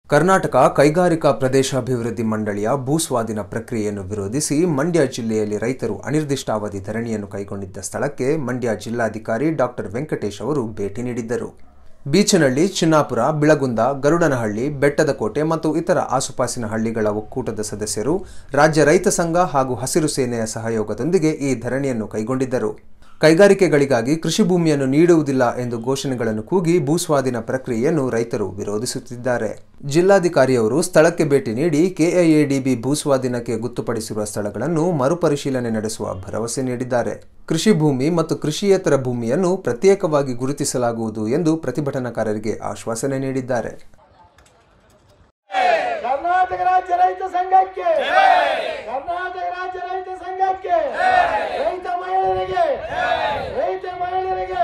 ಕರ್ನಾಟಕ ಕೈಗಾರಿಕಾ ಪ್ರದೇಶಾಭಿವೃದ್ಧಿ ಮಂಡಳಿಯ ಭೂಸ್ವಾಧೀನ ಪ್ರಕ್ರಿಯೆಯನ್ನು ವಿರೋಧಿಸಿ ಮಂಡ್ಯ ಜಿಲ್ಲೆಯಲ್ಲಿ ರೈತರು ಅನಿರ್ದಿಷ್ಟಾವಧಿ ಧರಣಿಯನ್ನು ಕೈಗೊಂಡಿದ್ದ ಸ್ಥಳಕ್ಕೆ ಮಂಡ್ಯ ಜಿಲ್ಲಾಧಿಕಾರಿ ಡಾಕ್ಟರ್ ವೆಂಕಟೇಶ್ ಅವರು ಭೇಟಿ ನೀಡಿದ್ದರು ಬೀಚನಹಳ್ಳಿ ಚಿನ್ನಾಪುರ ಬಿಳಗುಂದ ಗರುಡನಹಳ್ಳಿ ಬೆಟ್ಟದಕೋಟೆ ಮತ್ತು ಇತರ ಆಸುಪಾಸಿನ ಹಳ್ಳಿಗಳ ಒಕ್ಕೂಟದ ಸದಸ್ಯರು ರಾಜ್ಯ ರೈತ ಸಂಘ ಹಾಗೂ ಹಸಿರು ಸೇನೆಯ ಸಹಯೋಗದೊಂದಿಗೆ ಈ ಧರಣಿಯನ್ನು ಕೈಗೊಂಡಿದ್ದರು ಕೈಗಾರಿಕೆಗಳಿಗಾಗಿ ಕೃಷಿ ಭೂಮಿಯನ್ನು ನೀಡುವುದಿಲ್ಲ ಎಂದು ಘೋಷಣೆಗಳನ್ನು ಕೂಗಿ ಭೂಸ್ವಾಧೀನ ಪ್ರಕ್ರಿಯೆಯನ್ನು ರೈತರು ವಿರೋಧಿಸುತ್ತಿದ್ದಾರೆ ಜಿಲ್ಲಾಧಿಕಾರಿಯವರು ಸ್ಥಳಕ್ಕೆ ಭೇಟಿ ನೀಡಿ ಕೆಐಎಡಿಬಿ ಭೂಸ್ವಾಧೀನಕ್ಕೆ ಗೊತ್ತುಪಡಿಸಿರುವ ಸ್ಥಳಗಳನ್ನು ಮರುಪರಿಶೀಲನೆ ನಡೆಸುವ ಭರವಸೆ ನೀಡಿದ್ದಾರೆ ಕೃಷಿ ಭೂಮಿ ಮತ್ತು ಕೃಷಿಯೇತರ ಭೂಮಿಯನ್ನು ಪ್ರತ್ಯೇಕವಾಗಿ ಗುರುತಿಸಲಾಗುವುದು ಎಂದು ಪ್ರತಿಭಟನಾಕಾರರಿಗೆ ಆಶ್ವಾಸನೆ ನೀಡಿದ್ದಾರೆ ಕರ್ನಾಟಕ ರಾಜ್ಯ ರೈತ ಸಂಘಕ್ಕೆ ಕರ್ನಾಟಕ ರಾಜ್ಯ ರೈತ ಸಂಘಕ್ಕೆ ರೈತ ಮಹಿಳೆಯರಿಗೆ ರೈತ ಮಹಿಳೆಯರಿಗೆ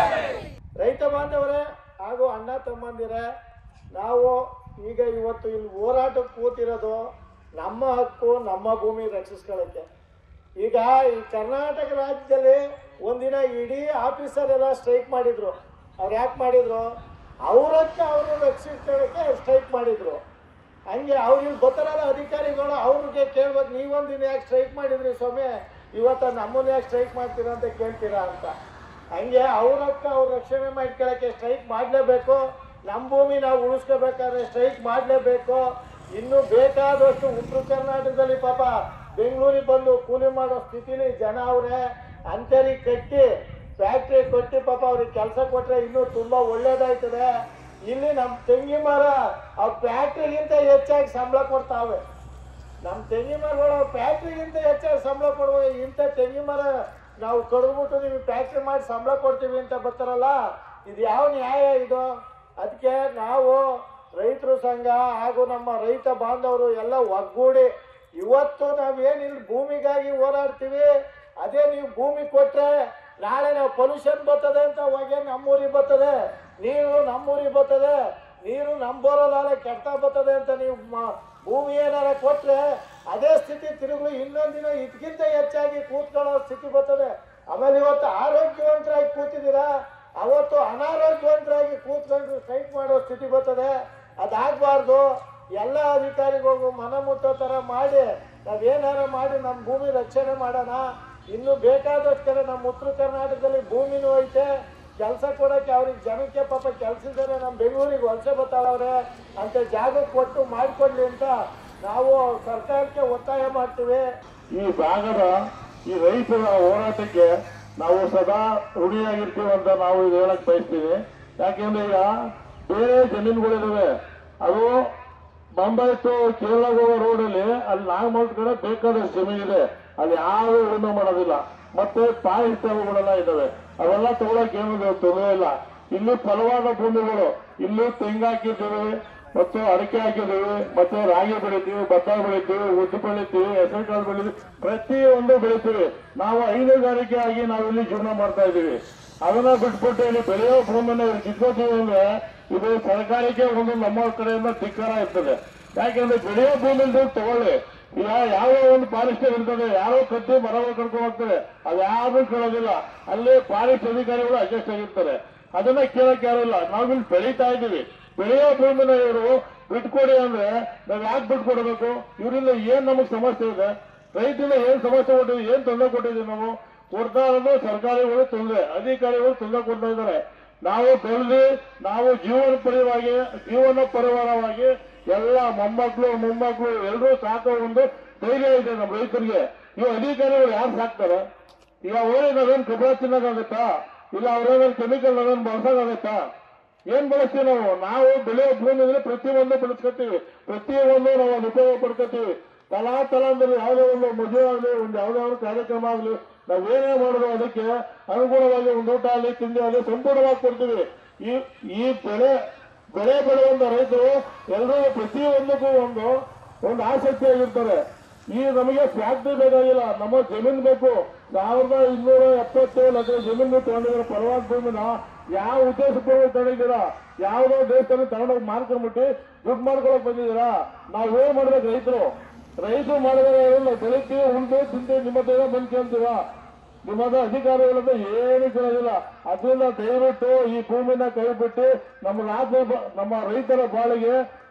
ರೈತ ಬಾಂಧವರೇ ಹಾಗೂ ಅಣ್ಣ ತಮ್ಮಂದಿರೇ ನಾವು ಈಗ ಇವತ್ತು ಇಲ್ಲಿ ಹೋರಾಟಕ್ಕೆ ಕೂತಿರೋದು ನಮ್ಮ ಹಕ್ಕು ನಮ್ಮ ಭೂಮಿ ರಕ್ಷಿಸ್ಕೊಳ್ಳೋಕ್ಕೆ ಈಗ ಈ ಕರ್ನಾಟಕ ರಾಜ್ಯದಲ್ಲಿ ಒಂದಿನ ಇಡೀ ಆಫೀಸರ್ ಎಲ್ಲ ಸ್ಟ್ರೈಕ್ ಮಾಡಿದ್ರು ಅವ್ರು ಯಾಕೆ ಮಾಡಿದ್ರು ಅವರಕ್ಕೆ ಅವರು ರಕ್ಷಿಸ್ಕೊಳ್ಳೋಕ್ಕೆ ಸ್ಟ್ರೈಕ್ ಮಾಡಿದ್ರು ಹಂಗೆ ಅವ್ರಿಗೆ ಗೊತ್ತಿರಲ್ಲ ಅಧಿಕಾರಿಗಳು ಅವ್ರಿಗೆ ಕೇಳ್ಬೇಕು ನೀವೊಂದಿನ ಯಾಕೆ ಸ್ಟ್ರೈಕ್ ಮಾಡಿದ್ರಿ ಸ್ವಾಮಿ ಇವತ್ತು ನಮ್ಮನ್ನ ಯಾಕೆ ಸ್ಟ್ರೈಕ್ ಮಾಡ್ತೀರಾ ಅಂತ ಕೇಳ್ತೀರಾ ಅಂತ ಹಂಗೆ ಅವ್ರಕ್ಕ ಅವ್ರ ರಕ್ಷಣೆ ಮಾಡ್ಕೊಳ್ಳೋಕ್ಕೆ ಸ್ಟ್ರೈಕ್ ಮಾಡಲೇಬೇಕು ನಮ್ಮ ಭೂಮಿ ನಾವು ಉಳಿಸ್ಕೋಬೇಕಾದ್ರೆ ಸ್ಟ್ರೈಕ್ ಮಾಡಲೇಬೇಕು ಇನ್ನು ಬೇಕಾದಷ್ಟು ಉತ್ತರ ಕರ್ನಾಟಕದಲ್ಲಿ ಪಾಪ ಬೆಂಗಳೂರಿಗೆ ಬಂದು ಕೂಲಿ ಮಾಡೋ ಸ್ಥಿತಿಲಿ ಜನ ಅವರೇ ಅಂತರಿಗೆ ಕಟ್ಟಿ ಫ್ಯಾಕ್ಟ್ರಿ ಕೊಟ್ಟು ಪಾಪ ಅವ್ರಿಗೆ ಕೆಲಸ ಕೊಟ್ಟರೆ ಇನ್ನೂ ತುಂಬ ಒಳ್ಳೇದಾಯ್ತದೆ ಇಲ್ಲಿ ನಮ್ಮ ತೆಂಗಿ ಮರ ಆ ಫ್ಯಾಕ್ಟ್ರಿಗಿಂತ ಹೆಚ್ಚಾಗಿ ಸಂಬಳ ಕೊಡ್ತಾವೆ ನಮ್ಮ ತೆಂಗಿ ಮರಗಳು ಫ್ಯಾಕ್ಟ್ರಿಗಿಂತ ಹೆಚ್ಚಾಗಿ ಸಂಬಳ ಕೊಡುವ ಇಂಥ ತೆಂಗಿ ಮರ ನಾವು ಕಡಿದ್ಬಿಟ್ಟು ನೀವು ಫ್ಯಾಕ್ಟ್ರಿ ಮಾಡಿ ಸಂಬಳ ಕೊಡ್ತೀವಿ ಅಂತ ಬರ್ತಾರಲ್ಲ ಇದು ಯಾವ ನ್ಯಾಯ ಇದು ಅದಕ್ಕೆ ನಾವು ರೈತರು ಸಂಘ ಹಾಗೂ ನಮ್ಮ ರೈತ ಬಾಂಧವರು ಎಲ್ಲ ಒಗ್ಗೂಡಿ ಇವತ್ತು ನಾವೇನು ಇಲ್ಲಿ ಭೂಮಿಗಾಗಿ ಹೋರಾಡ್ತೀವಿ ಅದೇ ನೀವು ಭೂಮಿ ಕೊಟ್ರೆ ನಾಳೆ ನಾವು ಪೊಲ್ಯೂಷನ್ ಬರ್ತದೆ ಅಂತ ಹೊಗೆ ನಮ್ಮೂರಿಗೆ ಬರ್ತದೆ ನೀರು ನಮ್ಮೂರಿಗೆ ಬರ್ತದೆ ನೀರು ನಮ್ಮ ಬೋರಲ್ಲ ಕೆಟ್ಟ ಬರ್ತದೆ ಅಂತ ನೀವು ಮ- ಭೂಮಿ ಏನಾರ ಕೊಟ್ರೆ ಅದೇ ಸ್ಥಿತಿ ತಿರುಗು ಇನ್ನೊಂದಿನ ಇದಕ್ಕಿಂತ ಹೆಚ್ಚಾಗಿ ಕೂತ್ಕೊಳ್ಳೋ ಸ್ಥಿತಿ ಬರ್ತದೆ ಆಮೇಲೆ ಇವತ್ತು ಆರೋಗ್ಯವಂತರಾಗಿ ಕೂತಿದ್ದೀರಾ ಅವತ್ತು ಅನಾರೋಗ್ಯವಂತರಾಗಿ ಕೂತ್ಕೊಂಡು ಸ್ಟ್ರೈಕ್ ಮಾಡೋ ಸ್ಥಿತಿ ಬರ್ತದೆ ಅದಾಗಬಾರ್ದು ಎಲ್ಲ ಅಧಿಕಾರಿಗಳಿಗೂ ಮನ ಮುಟ್ಟೋ ಥರ ಮಾಡಿ ನಾವೇನಾರ ಮಾಡಿ ನಮ್ಮ ಭೂಮಿ ರಕ್ಷಣೆ ಮಾಡೋಣ ಇನ್ನು ಬೇಕಾದಷ್ಟು ಕಡೆ ನಮ್ಮ ಉತ್ತರ ಕರ್ನಾಟಕದಲ್ಲಿ ಭೂಮಿನೂ ಐತೆ ಕೆಲಸ ಕೊಡೋಕೆ ಅವ್ರಿಗೆ ಜನಕ್ಕೆ ಪಾಪ ಕೆಲಸದಾರೆ ನಮ್ಮ ಬೆಂಗಳೂರಿಗೆ ವಲಸೆ ಬರ್ತಾಳವ್ರೆ ಅಂತ ಜಾಗ ಕೊಟ್ಟು ಮಾಡಿಕೊಡ್ಲಿ ಅಂತ ನಾವು ಸರ್ಕಾರಕ್ಕೆ ಒತ್ತಾಯ ಮಾಡ್ತೀವಿ ಈ ಭಾಗದ ಈ ರೈತರ ಹೋರಾಟಕ್ಕೆ ನಾವು ಸದಾ ಋಣಿಯಾಗಿರ್ತೀವಿ ಅಂತ ನಾವು ಇದು ಹೇಳಕ್ ಬಯಸ್ತೀವಿ ಯಾಕೆಂದ್ರೆ ಈಗ ಬೇರೆ ಜಮೀನುಗಳಿದಾವೆ ಅದು ಬಾಂಬೆ ಟು ಕೇರಳ ಹೋಗೋ ರೋಡಲ್ಲಿ ಅಲ್ಲಿ ನಾಗಮಲ್ ಕಡೆ ಬೇಕಾದಷ್ಟು ಜಮೀನಿದೆ ಅಲ್ಲಿ ಯಾವ ಉಳುಮೆ ಮಾಡೋದಿಲ್ಲ ಮತ್ತೆ ತಾಯಿ ಸ್ಥಳಗಳೆಲ್ಲ ಇದಾವೆ ಅವೆಲ್ಲ ತಗೊಳಕ್ ಏನು ತೊಂದರೆ ಇಲ್ಲ ಇಲ್ಲಿ ಫಲವಾದ ಭೂಮಿಗಳು ಇಲ್ಲಿ ತೆಂಗು ಹಾಕಿದ್ದೀವಿ ಮತ್ತು ಅಡಿಕೆ ಹಾಕಿದ್ದೀವಿ ಮತ್ತೆ ರಾಗಿ ಬೆಳಿತೀವಿ ಭತ್ತ ಬೆಳಿತೀವಿ ಉದ್ದು ಬೆಳಿತೀವಿ ಹೆಸರುಕಾಳು ಬೆಳಿತೀವಿ ಪ್ರತಿಯೊಂದು ಬೆಳಿತೀವಿ ನಾವು ಹೈನುಗಾರಿಕೆ ಆಗಿ ನಾವಿಲ್ಲಿ ಜೀವನ ಮಾಡ್ತಾ ಇದ್ದೀವಿ ಅದನ್ನ ಬಿಟ್ಬಿಟ್ಟು ಇಲ್ಲಿ ಬೆಳೆಯೋ ಭೂಮಿನ ಇಲ್ಲಿ ಕಿತ್ಕೋತೀವಿ ಅಂದ್ರೆ ಇದು ಸರ್ಕಾರಕ್ಕೆ ಒಂದು ನಮ್ಮ ಕಡೆಯಿಂದ ಧಿಕ್ಕಾರ ಇರ್ತದೆ ಯಾಕೆಂದ್ರೆ ಬೆಳೆಯೋ ಭೂಮಿಯಿಂದ ತಗೊಳ್ಳಿ ಈಗ ಯಾವ ಒಂದು ಫಾರೆಸ್ಟರ್ ಇರ್ತದೆ ಯಾರೋ ಕತ್ತಿ ಮರಗಳು ಕರ್ಕೊಂಡು ಹೋಗ್ತಾರೆ ಅದು ಯಾರು ಕೇಳೋದಿಲ್ಲ ಅಲ್ಲಿ ಫಾರೆಸ್ಟ್ ಅಧಿಕಾರಿಗಳು ಅಡ್ಜಸ್ಟ್ ಆಗಿರ್ತಾರೆ ಅದನ್ನ ಕೇಳಕ್ ಯಾರು ಇಲ್ಲ ನಾವಿಲ್ಲಿ ಬೆಳೀತಾ ಇದ್ದೀವಿ ಬೆಳೆಯೋ ಭೂಮಿನ ಇವರು ಬಿಟ್ಕೊಡಿ ಅಂದ್ರೆ ನಾವ್ ಯಾಕೆ ಬಿಟ್ಕೊಡ್ಬೇಕು ಇವರಿಂದ ಏನ್ ನಮಗ್ ಸಮಸ್ಯೆ ಇದೆ ರೈತರಿಂದ ಏನ್ ಸಮಸ್ಯೆ ಕೊಟ್ಟಿದ್ವಿ ಏನ್ ತೊಂದರೆ ಕೊಟ್ಟಿದ್ದೀವಿ ನಾವು ಕೊಡ್ತಾ ಇರೋದು ಸರ್ಕಾರಿಗಳು ತೊಂದರೆ ಅಧಿಕಾರಿಗಳು ತೊಂದರೆ ಕೊಡ್ತಾ ಇದ್ದಾರೆ ನಾವು ಬೆಳೆದು ನಾವು ಜೀವನ ಪರವಾಗಿ ಜೀವನ ಪರಿವಾರವಾಗಿ ಎಲ್ಲ ಮೊಮ್ಮಕ್ಕಳು ಮೊಮ್ಮಕ್ಕಳು ಎಲ್ಲರೂ ಸಾಕೋ ಒಂದು ಧೈರ್ಯ ಇದೆ ನಮ್ಮ ರೈತರಿಗೆ ಇವು ಅಧಿಕಾರಿಗಳು ಯಾರು ಸಾಕ್ತಾರೆ ಈಗ ಅವರೇ ನಾವೇನ್ ಕಬ್ಬಳ ತಿನ್ನೋಕ್ಕಾಗತ್ತಾ ಇಲ್ಲ ಅವ್ರೇನಾದ್ರು ಕೆಮಿಕಲ್ ನಾವೇನ್ ಬಳಸೋಕ್ಕಾಗತ್ತಾ ಏನ್ ಬಳಸ್ತೀವಿ ನಾವು ನಾವು ಬೆಳೆಯೋ ಭೂಮಿ ಇದ್ರೆ ಪ್ರತಿಯೊಂದು ಬೆಳೆಸ್ಕೊತೀವಿ ಪ್ರತಿಯೊಂದು ನಾವು ಅದು ಉಪಯೋಗ ಪಡ್ಕೋತೀವಿ ತಲಾ ತಲಾಂತರಲ್ಲಿ ಯಾವುದೇ ಒಂದು ಮದುವೆ ಆಗಲಿ ಒಂದು ಯಾವುದೇ ಒಂದು ಕಾರ್ಯಕ್ರಮ ಆಗಲಿ ನಾವೇನೇ ಮಾಡೋದು ಅದಕ್ಕೆ ಅನುಗುಣವಾಗಿ ಒಂದು ಊಟ ಆಗಲಿ ತಿಂಡಿ ಆಗಲಿ ಸಂಪೂರ್ಣವಾಗಿ ಕೊಡ್ತೀವಿ ಈ ಈ ಬೆಳೆ ಬೆಳೆ ಬೆಳೆಯುವಂತ ರೈತರು ಎಲ್ಲರೂ ಪ್ರತಿಯೊಂದಕ್ಕೂ ಒಂದು ಒಂದು ಆಸಕ್ತಿಯಾಗಿರ್ತಾರೆ ಈ ನಮಗೆ ಫ್ಯಾಕ್ಟ್ರಿ ಬೇಕಾಗಿಲ್ಲ ನಮ್ಮ ಜಮೀನ್ ಬೇಕು ಸಾವಿರದ ಇನ್ನೂರ ಎಪ್ಪತ್ತೇಳು ಎಕರೆ ಜಮೀನು ತಗೊಂಡಿದ್ರೆ ಪರವಾದ ಭೂಮಿನ ಯಾವ ಉದ್ದೇಶಪೂರ್ವಕ ತಗೊಂಡಿದ್ದೀರಾ ಯಾವುದೋ ದೇಶದಲ್ಲಿ ತಗೊಂಡೋಗಿ ಮಾರ್ಕೊಂಡ್ಬಿಟ್ಟು ದುಡ್ಡು ಮಾಡ್ಕೊಳಕ್ ಬಂದಿದ್ದೀರಾ ನಾವ್ ಏನ್ ಮಾಡ್ಬೇಕು ರೈತರು ರೈತರು ಮಾಡಿದ್ರೆ ನಾವು ಬೆಳಿತೀವಿ ಉಂಟು ತಿಂತೀವಿ ನಿಮ್ಮ ಹತ್ರ ಏನೋ ಬಂದು ಕೇಳ್ತೀರಾ ನಿಮ್ಮ ಹತ್ರ ಅಧಿಕಾರಿಗಳಿಂದ ಏನು ಕೇಳೋದಿಲ್ಲ ಅದರಿಂದ ದಯವಿಟ್ಟು ಈ ಭೂಮಿನ ಕೈ ಬಿಟ್ಟು ನಮ್ಮ ರಾಜ್ಯ ಬ- ನಮ್ಮ ರೈತರ ಬಾಳಿಗೆ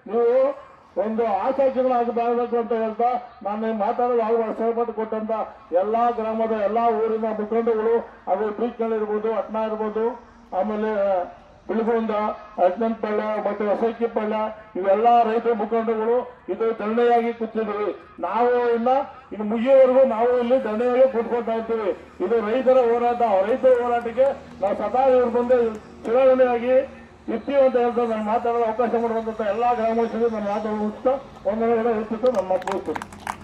ನೀವು ಒಂದು ಆಸಕ್ತಿಗಳಾಗಬಾರಬೇಕು ಅಂತ ಹೇಳ್ತಾ ನಾನು ಮಾತಾಡಲು ಆಗುವ ಸಹಮತ ಕೊಟ್ಟಂತ ಎಲ್ಲಾ ಗ್ರಾಮದ ಎಲ್ಲಾ ಊರಿನ ಮುಖಂಡಗಳು ಅದು ಬೀಚ್ಗಳಿರ್ಬೋದು ಅಟ್ನಾ ಇರ್ಬೋದು ಆಮೇಲೆ ಬಿಳಿಗೊಂದ ಅಜ್ನಂತಪಳ್ಳ ಮತ್ತೆ ಹೊಸಕ್ಕಿಪಳ್ಳ ಇವೆಲ್ಲ ರೈತರ ಮುಖಂಡಗಳು ಇದು ಧರಣಿಯಾಗಿ ಕೂತಿದ್ದೀವಿ ನಾವು ಇನ್ನ ಇನ್ನು ಮುಗಿಯೋವರೆಗೂ ನಾವು ಇಲ್ಲಿ ಧರಣಿಯಾಗಿ ಕೂತ್ಕೊಳ್ತಾ ಇರ್ತೀವಿ ಇದು ರೈತರ ಹೋರಾಟ ರೈತರ ಹೋರಾಟಕ್ಕೆ ನಾವು ಸದಾ ಇವ್ರ ಬಂದು ಚುನಾವಣೆಯಾಗಿ ಇರ್ತೀವಿ ಅಂತ ಹೇಳ್ತಾ ನಾನು ಮಾತಾಡಲು ಅವಕಾಶ ಮಾಡುವಂತ ಎಲ್ಲಾ ಗ್ರಾಮಸ್ಥರಿಗೆ ನಾನು ಮಾತಾಡುತ್ತಾ ಒಂದೊಂದು ಹೆಚ್ಚಿತ್ತು ನನ್ನ ಮಾತು ಮುಗಿಸ್ತೀನಿ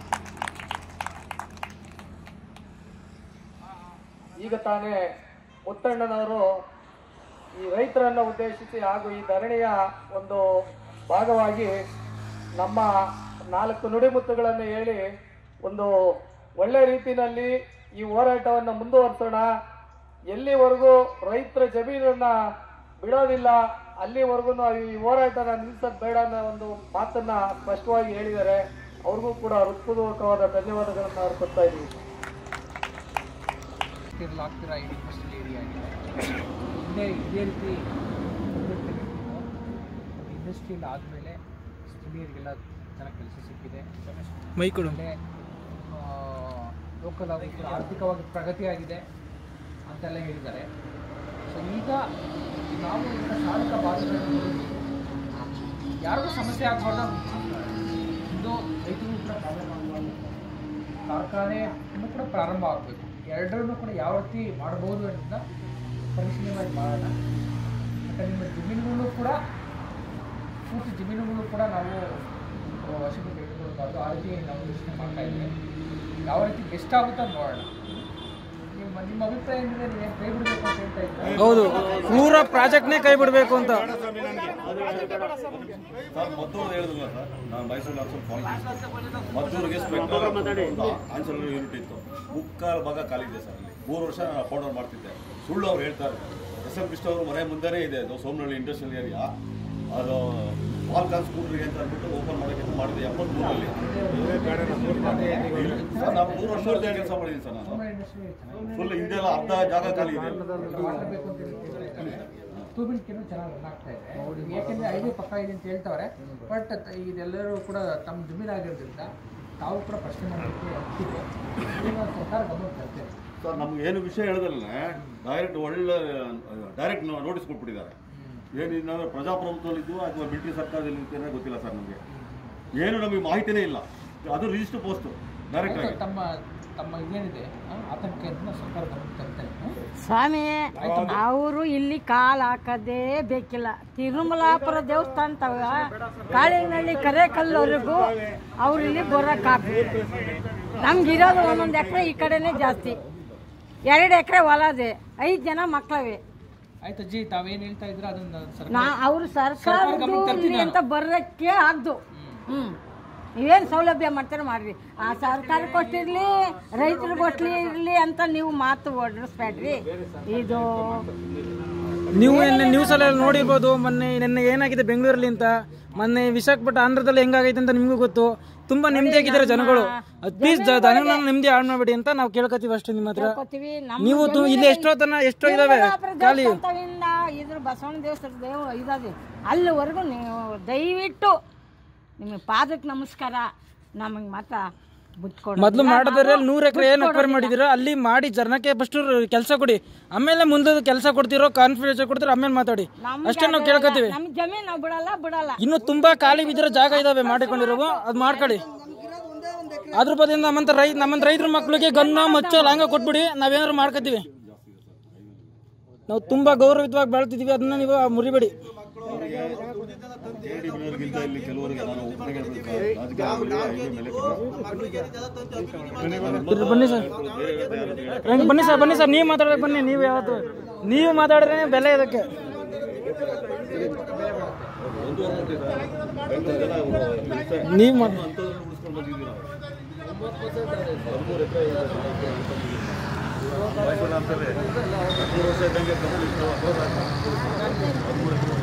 ಈಗ ತಾನೇ ಮುತ್ತಣ್ಣನವರು ಈ ರೈತರನ್ನ ಉದ್ದೇಶಿಸಿ ಹಾಗೂ ಈ ಧರಣಿಯ ಒಂದು ಭಾಗವಾಗಿ ನಮ್ಮ ನಾಲ್ಕು ನುಡಿಮುತ್ತುಗಳನ್ನು ಹೇಳಿ ಒಂದು ಒಳ್ಳೆ ರೀತಿಯಲ್ಲಿ ಈ ಹೋರಾಟವನ್ನು ಮುಂದುವರಿಸೋಣ ಎಲ್ಲಿವರೆಗೂ ರೈತರ ಜಮೀನನ್ನ ಬಿಡೋದಿಲ್ಲ ಅಲ್ಲಿವರೆಗೂ ನಾವು ಈ ಹೋರಾಟನ ನಿಲ್ಸೋದು ಬೇಡ ಅನ್ನೋ ಒಂದು ಮಾತನ್ನ ಸ್ಪಷ್ಟವಾಗಿ ಹೇಳಿದ್ದಾರೆ ಅವ್ರಿಗೂ ಕೂಡ ಹೃತ್ಪೂರ್ವಕವಾದ ಧನ್ಯವಾದಗಳನ್ನು ಅರ್ಪಿಸ್ತಾ ಇದ್ದೀವಿ ಆಗ್ತಿರೋ ಇಡೀ ಕೋಸ್ಟಲ್ ಏರಿಯಾ ಆಗಿದೆ ಹಿಂದೆ ಇದೇ ರೀತಿ ಇಂಡಸ್ಟ್ರಿಯಲ್ ಆದಮೇಲೆ ಸ್ಥಳೀಯರಿಗೆಲ್ಲ ಚೆನ್ನಾಗಿ ಕೆಲಸ ಸಿಕ್ಕಿದೆ ಮೈಕೊಡು ಲೋಕಲ್ ಆಗಿ ಕೂಡ ಆರ್ಥಿಕವಾಗಿ ಪ್ರಗತಿ ಆಗಿದೆ ಅಂತೆಲ್ಲ ಹೇಳಿದ್ದಾರೆ ಸೊ ಈಗ ನಾವು ಈಗ ಸಾಧಕ ಬಾಧಕಗಳನ್ನು ನೋಡಿ ಯಾರಿಗೂ ಸಮಸ್ಯೆ ಆಗಬಾರ್ದು ಒಂದು ರೈತರಿಗೂ ಕೂಡ ಪ್ರಾಬ್ಲಮ್ ಆಗಬಾರ್ದು ಕಾರ್ಖಾನೆ ಇನ್ನೂ ಕೂಡ ಪ್ರಾರಂಭ ಆಗಬೇಕು ಎರಡರನ್ನು ಕೂಡ ಯಾವ ರೀತಿ ಮಾಡ್ಬೋದು ಅನ್ನೋದನ್ನ ಪರಿಶೀಲನೆ ಮಾಡಿ ಮಾಡೋಣ ಮತ್ತು ನಿಮ್ಮ ಜಮೀನುಗಳು ಕೂಡ ಪೂರ್ತಿ ಜಮೀನುಗಳು ಕೂಡ ನಾವು ಆ, ವಶಕ್ಕೆ ತೆಗೆದುಕೊಳ್ಬಾರ್ದು ಆ ರೀತಿ ನಾವು ಯೋಚನೆ ಮಾಡ್ತಾ ಇದ್ದೀವಿ ಯಾವ ರೀತಿ ಬೆಸ್ಟ್ ಆಗುತ್ತೋ ಅಂತ ನೋಡೋಣ ನಿಮ್ಮ ನಿಮ್ಮ ಅಭಿಪ್ರಾಯ ಏನಿದೆ ನೀವೇನು ಕೈ ಬಿಡಬೇಕು ಅಂತ ಹೇಳ್ತಾ ಇದ್ದೀರಾ ಹೌದು ಪೂರ ಪ್ರಾಜೆಕ್ಟ್ನೇ ಕೈ ಬಿಡಬೇಕು ಅಂತ ಸರ್ ಮದ್ದೂರು ಹೇಳಿದ್ರಲ್ಲ ಸರ್ ನಾನು ಮೈಸೂರು ಅನ್ಸಲ್ ಪಾಲಿಟಿಕ್ಸ್ ಮದ್ದೂರಿಗೆ ಸ್ಪೆಕ್ಟರ್ ಒಂದು ಆನ್ಸರ್ ಯೂನಿಟ್ ಇತ್ತು ಮುಕ್ಕಾಲು ಭಾಗ ಖಾಲಿ ಇದೆ ಸರ್ ಅಲ್ಲಿ ಮೂರು ವರ್ಷ ನಾನು ಅಪೌಂಡರ್ ಮಾಡ್ತಿದ್ದೆ ಸುಳ್ಳು ಅವ್ರು ಹೇಳ್ತಾರೆ ಎಸ್ ಎಂ ಕೃಷ್ಣ ಅವ್ರ ಮನೆ ಮುಂದೆನೇ ಇದೆ ಅದು ಸೋಮನಹಳ್ಳಿ ಇಂಡಸ್ಟ್ರಿಯಲ್ ಏರಿಯಾ ಅದು ಪಾಲ್ಕಾನ್ ಸ್ಕೂಟ್ರಿಗೆ ಅಂತ ಅಂದ್ಬಿಟ್ಟು ಓಪನ್ ಮಾಡೋಕ್ಕೆ ಅಂತ ಮಾಡಿದೆ ಎಪ್ಪತ್ಮೂರರಲ್ಲಿ ಸರ್ ನಾನು ಮೂರು ವರ್ಷ ಕೆಲಸ ಮಾಡಿದ್ದೀನಿ ಸರ್ ನಾನು ಇಂಡಸ್ಟ್ರಿ ಚೆನ್ನಾಗಿ ಫುಲ್ ಹಿಂದೆ ಎಲ್ಲ ಅರ್ಧ ಜಾಗ ಖಾಲಿ ಇದೆ ಮಾಡಬೇಕು ಅಂತ ಹೇಳ್ತಾರೆ ತೂಬಿಣಿಕೆನೂ ಚೆನ್ನಾಗಿ ರನ್ ಆಗ್ತಾ ಇದೆ ಯಾಕೆಂದ್ರೆ ಐದು ಪಕ್ಕ ಇದೆ ಅಂತ ಹೇಳ್ತಾರೆ ಬಟ್ ಇದೆಲ್ಲರೂ ಕೂಡ ತಮ್ಮ ಜಮೀನು ಆಗಿರೋದ್ರಿಂದ ತಾವು ಕೂಡ ಪ್ರಶ್ನೆ ಮಾಡಲಿಕ್ಕೆ ಹಕ್ಕಿದೆ ಇದನ್ನ ಸರ್ಕಾರ ಗಮನ ತರ್ತೇವೆ ಸರ್ ನಮ್ಗೆ ಏನು ವಿಷಯ ಹೇಳಿದ್ರಲ್ಲ ಡೈರೆಕ್ಟ್ ಒಳ್ಳೆ ಡೈರೆಕ್ಟ್ ನೋಟಿಸ್ ಕೊಟ್ಬಿಟ್ಟಿದ್ದಾರೆ ಏನು ನಾವು ಪ್ರಜಾಪ್ರಭುತ್ವದಲ್ಲಿ ಇದ್ದು ಅಥವಾ ಬ್ರಿಟಿಷ್ ಸರ್ಕಾರದಲ್ಲಿ ಇರ್ತೇನೆ ಗೊತ್ತಿಲ್ಲ ಸರ್ ನಮಗೆ ಏನು ನಮಗೆ ಮಾಹಿತಿನೇ ಇಲ್ಲ ಅದು ರಿಜಿಸ್ಟರ್ ಪೋಸ್ಟ್ ಡೈರೆಕ್ಟ್ ಆಗಿ ತಮ್ಮ ತಮ್ಮ ಇದೇನಿದೆ ಆ, ಆತಂಕವನ್ನು ಸರ್ಕಾರ ಗಮನ ತರ್ತೇನೆ ಹ್ಮ್? ಸ್ವಾಮಿ ಅವರು ಇಲ್ಲಿ ಕಾಲ್ ಹಾಕದೇ ಬೇಕಿಲ್ಲ ತಿರುಮಲಾಪುರ ದೇವಸ್ಥಾನ ತವ ಕಾಳಿನಹಳ್ಳಿ ಕರೆಕಲ್ಲವರೆಗೂ ಅವ್ರು ಇಲ್ಲಿ ಬರೋಕ್ಕಾಗ್ತದೆ ನಮ್ಗಿರೋದು ಒಂದೊಂದು ಎಕರೆ ಈ ಕಡೆನೇ ಜಾಸ್ತಿ ಎರಡು ಎಕರೆ ಹೊಲದೆ ಐದು ಜನ ಮಕ್ಕಳವೆ ಆಯ್ತು ಅಜ್ಜಿ ತಾವೇನು ಹೇಳ್ತಾ ಇದ್ರ ಅದನ್ನ ಸರ್ಕಾರ ನಾ ಅವ್ರು ಸರ್ಕಾರ ಸರ್ಕಾರದ್ದು ಗಮನಕ್ಕೆ ತರ್ತೀನಿ ಇಲ್ಲಿ ಅಂತ ಬರೋಕ್ಕೆ ಆಗ್ದು ಹ್ಮ್ ನೀವೇನು ಸೌಲಭ್ಯ ಮಾಡ್ತೀರೋ ಮಾಡ್ರಿ ಆ ಸರ್ಕಾರಕ್ಕೆ ಕೊಟ್ಟಿರ್ಲಿ ರೈತರಿಗೆ ಕೊಟ್ಲಿ ಇರ್ಲಿ ಅಂತ ನೀವು ಮಾತು ಒಡ್ರಿಸ್ಬೇಡ್ರಿ ಇದು ನೀವು ನಿನ್ನೆ ನ್ಯೂಸ್ ಅಲ್ಲಿ ನೋಡಿರ್ಬೋದು ಮೊನ್ನೆ ನಿನ್ನೆ ಏನಾಗಿದೆ ಬೆಂಗಳೂರಲ್ಲಿ ಅಂತ ಮೊನ್ನೆ ವಿಶಾಖಪಟ್ಟ ಆಂಧ್ರದಲ್ಲಿ ಹೆಂಗಾಗೈತೆ ಅಂತ ನಿಮಗೂ ಗೊತ್ತು ತುಂಬಾ ನೆಮ್ಮದಿಯಾಗಿದ್ದಾರೆ ಜನಗಳು ಪ್ಲೀಸ್ ದನಗಳನ್ನ ನೆಮ್ಮದಿ ಹಾಳು ಮಾಡಬೇಡಿ ಅಂತ ನಾವು ಕೇಳ್ಕೊತೀವಿ ಅಷ್ಟೇ ನಿಮ್ಮ ಹತ್ರ ಕೇಳ್ಕೊತೀವಿ ನಮ್ಮ ನೀವು ತು- ಇಲ್ಲಿ ಎಷ್ಟೋ ತನ ಎಷ್ಟೋ ಇದಾವೆ ತಿರುಮಲಾಪುರ ಖಾಲಿ ದೇವಸ್ಥಾನದಿಂದ ಇದ್ರ ಬಸವಣ್ಣ ದೇವಸ್ಥಾನ ದೇವ ಇದಾದೆ ಅಲ್ಲಿವರೆಗೂ ನೀವು ದಯವಿಟ್ಟು ನಿಮಗೆ ಪಾದಕ್ಕೆ ನಮಸ್ಕಾರ ನಮಗೆ ಮಾತ್ರ ಬಿಟ್ಕೊಡು ಮೊದ್ಲು ಮಾಡಿದ್ರೆ ನೂರ್ ಎಕರೆ ಏನ್ ಅಕ್ವೈರ್ ಮಾಡಿದಿರೋ ಅಲ್ಲಿ ಮಾಡಿ ಜನಕ್ಕೆ ಫಸ್ಟ್ ಕೆಲಸ ಕೊಡಿ ಆಮೇಲೆ ಮುಂದೆ ಕೆಲಸ ಕೊಡ್ತಿರೋ ಕಾನ್ಫಿಡೆನ್ಸ್ ಕೊಡ್ತಿರೋ ಆಮೇಲೆ ಮಾತಾಡಿ ಅಷ್ಟೇ ನಾವು ಕೇಳ್ಕೊತೀವಿ ನಮ್ಮ ಜಮೀನು ನಾವು ಬಿಡಲ್ಲ ಬಿಡಲ್ಲ ಇನ್ನು ತುಂಬಾ ಖಾಲಿ ಬಿದ್ದಿರೋ ಜಾಗ ಇದಾವೆ ಮಾಡಿಕೊಂಡಿರೋ ಅದ್ ಮಾಡ್ಕೊಳ್ಳಿ ಅದ್ರ ಬದಲಿಂದ ನಮ್ಮಂತ ರೈ ನಮ್ಮಂತ ರೈತರ ಮಕ್ಳಿಗೆ ಗನ್ನ ಮಚ್ಚ ಲಾಂಗ ಕೊಟ್ಬಿಡಿ ನಾವೇನಾದ್ರು ಮಾಡ್ಕೊತೀವಿ ನಾವು ತುಂಬಾ ಗೌರವಯುತವಾಗಿ ಬಾಳ್ತಿದೀವಿ ಅದನ್ನ ನೀವು ಮುರಿಬೇಡಿ ಕೆ ಡಿ ಬಿನೋರ್ಗಿಂತ ಇಲ್ಲಿ ಕೆಲವರಿಗೆ ನಾನು ಒಬ್ಬರಿಗೆ ರಾಜಕೀಯ ಮೇಲೆ ಇರ್ರಿ, ಬನ್ನಿ ಸರ್ ರಂಗ್ ಬನ್ನಿ ಸರ್ ಬನ್ನಿ ಸರ್ ನೀವು ಮಾತಾಡೋಕೆ ಬನ್ನಿ ನೀವು ಯಾವತ್ತು ನೀವು ಮಾತಾಡಿದ್ರೆ ಬೆಲೆ ಇದಕ್ಕೆ ನೀವು ಮಾಡ್ ಅಂಥದ್ದನ್ನು ಉಳಿಸ್ಕೊಂಡು ಬಂದಿದ್ದೀವಿ ನಾವು ಹದಿಮೂರು ಎಕರೆ ಮೈಸೂರು ಅಂತಾರೆ ಹದಿಮೂರು ವರ್ಷ ಇದ್ದಂಗೆ ಕಂಪ್ನಿ ಕ್ಲೋಸ್ ಆಗ್ತದೆ ಹದಿಮೂರು ಎಕರೆ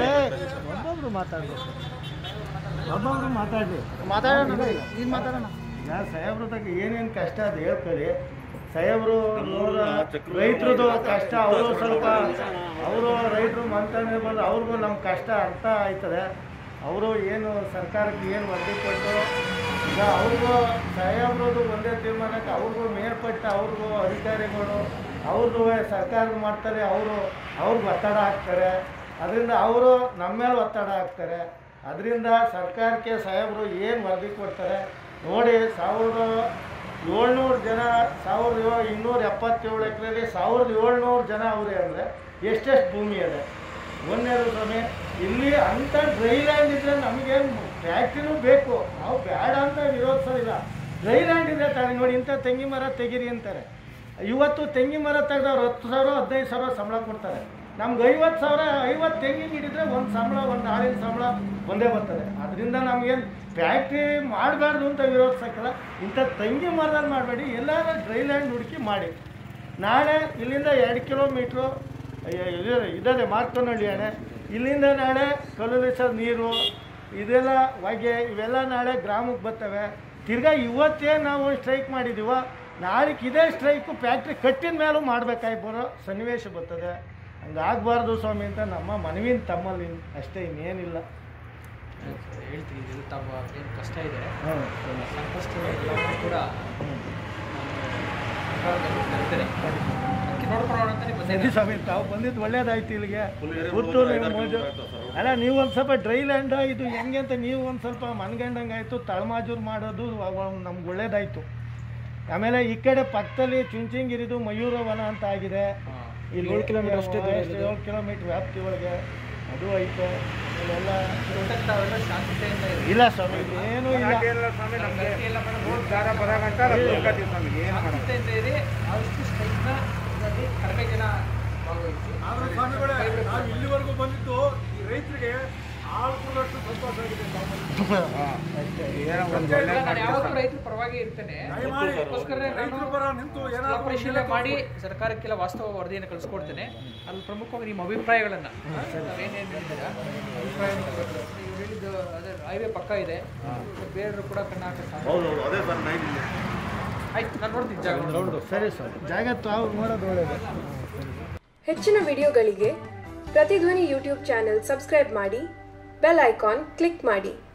ಒಬ್ಬೊಬ್ರು ಮಾತಾಡ್ರಿ ಈಗ ಸಾಹೇಬ್ರದಾಗ ಏನೇನು ಕಷ್ಟ ಅದು ಹೇಳ್ಕೊಳ್ಳಿ ಸಾಹೇಬ್ರು ರೈತರದು ಕಷ್ಟ ಅವರು ಸ್ವಲ್ಪ ಅವರು ರೈತರು ಮಂತಾನೆ ಬಂದು ಅವ್ರಿಗೂ ನಮ್ಮ ಕಷ್ಟ ಅರ್ಥ ಆಯ್ತದೆ ಅವರು ಏನು ಸರ್ಕಾರಕ್ಕೆ ಏನು ವರದಿ ಕೊಟ್ಟು ಈಗ ಅವ್ರಿಗೂ ಸಾಹೇಬ್ರದ್ದು ಒಂದೇ ತೀರ್ಮಾನಕ್ಕೆ ಅವ್ರಿಗೂ ಮೇಲ್ಪಟ್ಟ ಅವ್ರಿಗೂ ಅಧಿಕಾರಿಗಳು ಅವ್ರದ್ದು ಸರ್ಕಾರ ಮಾಡ್ತಾರೆ ಅವರು ಅವ್ರಿಗೆ ಒತ್ತಡ ಹಾಕ್ತಾರೆ ಅದರಿಂದ ಅವರು ನಮ್ಮ ಮೇಲೆ ಒತ್ತಡ ಹಾಕ್ತಾರೆ ಅದರಿಂದ ಸರ್ಕಾರಕ್ಕೆ ಸಾಹೇಬರು ಏನು ವರದಿ ಕೊಡ್ತಾರೆ ನೋಡಿ ಸಾವಿರದ ಏಳ್ನೂರು ಜನ ಸಾವಿರದ ಏಳು ಇನ್ನೂರ ಎಪ್ಪತ್ತೇಳು ಎಕರೆಯಲ್ಲಿ ಸಾವಿರದ ಏಳ್ನೂರು ಜನ ಅವರೇ ಅಂದರೆ ಎಷ್ಟೆಷ್ಟು ಭೂಮಿ ಇದೆ ಒಂದನೇದು ಸ್ವಾಮಿ ಇಲ್ಲಿ ಅಂಥ ಡ್ರೈ ಲ್ಯಾಂಡ್ ಇದ್ರೆ ನಮಗೇನು ಫ್ಯಾಕ್ಟ್ರಿನೂ ಬೇಕು ನಾವು ಬೇಡ ಅಂತ ವಿರೋಧಿಸೋದಿಲ್ಲ ಡ್ರೈ ಲ್ಯಾಂಡ್ ಇದೆ ತಾಳಿ ನೋಡಿ ಇಂಥ ತೆಂಗಿ ಮರ ತೆಗೀರಿ ಅಂತಾರೆ ಇವತ್ತು ತೆಂಗಿ ಮರ ತೆಗೆದವ್ರು ಹತ್ತು ಸಾವಿರ ಹದಿನೈದು ಸಾವಿರ ಸಂಬಳ ಕೊಡ್ತಾರೆ ನಮ್ಗೆ ಐವತ್ತು ಸಾವಿರ ಐವತ್ತು ತೆಂಗಿನ ಹಿಡಿದ್ರೆ ಒಂದು ಸಂಬಳ ಒಂದು ಆಳಿನ ಸಂಬಳ ಒಂದೇ ಬರ್ತದೆ ಅದರಿಂದ ನಮಗೇನು ಫ್ಯಾಕ್ಟ್ರಿ ಮಾಡಬಾರ್ದು ಅಂತ ವಿರೋಧಿಸಕ್ಕಲ್ಲ ಇಂಥ ತೆಂಗಿ ಮರದಲ್ಲಿ ಮಾಡಬೇಡಿ ಎಲ್ಲಾರು ಡ್ರೈ ಲ್ಯಾಂಡ್ ಹುಡುಕಿ ಮಾಡಿ ನಾಳೆ ಇಲ್ಲಿಂದ ಎರಡು ಕಿಲೋಮೀಟ್ರು ಇದೇ ಮಾರ್ಕನಹಳ್ಳಿ ಅಣೆ ಇಲ್ಲಿಂದ ನಾಳೆ ಕಲ್ಲುಲಿಸದ ನೀರು ಇದೆಲ್ಲ ಹೊಗೆ ಇವೆಲ್ಲ ನಾಳೆ ಗ್ರಾಮಕ್ಕೆ ಬರ್ತವೆ ತಿರ್ಗಾ ಇವತ್ತೇ ನಾವು ಸ್ಟ್ರೈಕ್ ಮಾಡಿದ್ದೀವೋ ನಾಳೆಗೆ ಇದೇ ಸ್ಟ್ರೈಕು ಫ್ಯಾಕ್ಟ್ರಿ ಕಟ್ಟಿದ ಮೇಲೂ ಮಾಡಬೇಕಾಗಿ ಬರೋ ಸನ್ನಿವೇಶ ಬರ್ತದೆ ಹಂಗಾಗಬಾರ್ದು ಸ್ವಾಮಿ ಅಂತ ನಮ್ಮ ಮನವಿನ ತಮ್ಮಲ್ಲಿ ಅಷ್ಟೇ ಇನ್ನೇನಿಲ್ಲ ಹೇಳ್ತೀನಿ ಇದು ತಮ್ಮ ಏನು ಕಷ್ಟ ಇದೆ ಹಾಂ ಸಂಕಷ್ಟ ಎಲ್ಲವನ್ನೂ ಕೂಡ ತರ್ತೇನೆ ಅದಕ್ಕೆ ನೋಡ್ಕೊಳ್ಳೋಣ ಅಂತ ನೀವು ಬಂದಿದ್ದೀರಿ. ಸರಿ ಸ್ವಾಮಿ ತಾವು ಬಂದಿದ್ದು ಒಳ್ಳೇದಾಯ್ತು ಇಲ್ಲಿಗೆ ಪುತ್ತೂರು ನೀವು ಮೋಜು ಅಲ್ಲ ನೀವು ಒಂದು ಸ್ವಲ್ಪ ಡ್ರೈ ಲ್ಯಾಂಡ್ ಇದು ಹೆಂಗೆ ಅಂತ ನೀವು ಒಂದು ಸ್ವಲ್ಪ ಮನ್ಗಂಡಂಗೆ ಆಯಿತು ತಳಮಾಜೂರು ಮಾಡೋದು ನಮ್ಗೆ ಒಳ್ಳೇದಾಯಿತು ಆಮೇಲೆ ಈ ಕಡೆ ಪಕ್ಕದಲ್ಲಿ ಚುಂಚಂಗಿರಿದು ಮಯೂರ ವನ ಅಂತ ಆಗಿದೆ ಇಲ್ಲಿ ಏಳು ಕಿಲೋಮೀಟರ್ ಅಷ್ಟೇ ಏಳು ಕಿಲೋಮೀಟರ್ ವ್ಯಾಪ್ತಿ ಒಳಗೆ ಅದು ಐತೆ ಇಲ್ಲೆಲ್ಲ ಒಟ್ಟಾರೆ ತಾವೆಲ್ಲ ಶಾಂತತೆಯಿಂದ ಇರಿ. ಇಲ್ಲ ಸ್ವಾಮಿ ಏನೂ ಇಲ್ಲ ನಮ್ಮ ಗತಿ ಎಲ್ಲ ಮೇಡಮ್ ಶಾಂತತೆಯಿಂದ ಇರಿ ಆದಷ್ಟು ಸ್ಟ್ರೈಕ್ನ ಇದರಲ್ಲಿ ಕಡಿಮೆ ಜನ ಭಾಗವಹಿಸಿ ನಾವು ಇಲ್ಲಿವರೆಗೂ ಬಂದಿದ್ದು ಈ ರೈತರಿಗೆ ಹಾಲು ಕೊಡೋಷ್ಟು ಸಂತೋಷ ಆಗಿದೆ ನಾನು ಯಾವತ್ತೂ ರೈತರ ಪರವಾಗಿ ಇರ್ತೇನೆ ಅದಕ್ಕೋಸ್ಕರ ನಾನು ನಿಂತು ಪರಿಶೀಲನೆ ಮಾಡಿ ಸರ್ಕಾರಕ್ಕೆಲ್ಲ ವಾಸ್ತವ ವರದಿಯನ್ನು ಕಳಿಸ್ಕೊಡ್ತೇನೆ ಅಲ್ಲಿ ಪ್ರಮುಖವಾಗಿ ನಿಮ್ಮ ಅಭಿಪ್ರಾಯಗಳನ್ನು ಏನೇನು ಹೇಳಿದ್ದೀರಾ ಅಭಿಪ್ರಾಯವನ್ನು ಇವ್ರು ಹೇಳಿದ್ದು ಅದೇ ಹೈವೇ ಪಕ್ಕ ಇದೆ ಬೇರೆಯವರು ಕೂಡ ಕಣ್ಣು ಹಾಕಕ್ಕೆ ಹೌದೌದು ಅದೇ ಸರ್ ನೈನ್ ಆಯ್ತು ನಾನು ನೋಡ್ತೀನಿ ಜಾಗ ಸರಿ ಸರ್ ಜಾಗ ತಾವು ನೋಡೋದು ಒಳ್ಳೇದು ಹೆಚ್ಚಿನ ವಿಡಿಯೋಗಳಿಗೆ ಪ್ರತಿಧ್ವನಿ ಯೂಟ್ಯೂಬ್ ಚಾನೆಲ್ ಸಬ್ಸ್ಕ್ರೈಬ್ ಮಾಡಿ ಬೆಲ್ ಐಕಾನ್ ಕ್ಲಿಕ್ ಮಾಡಿ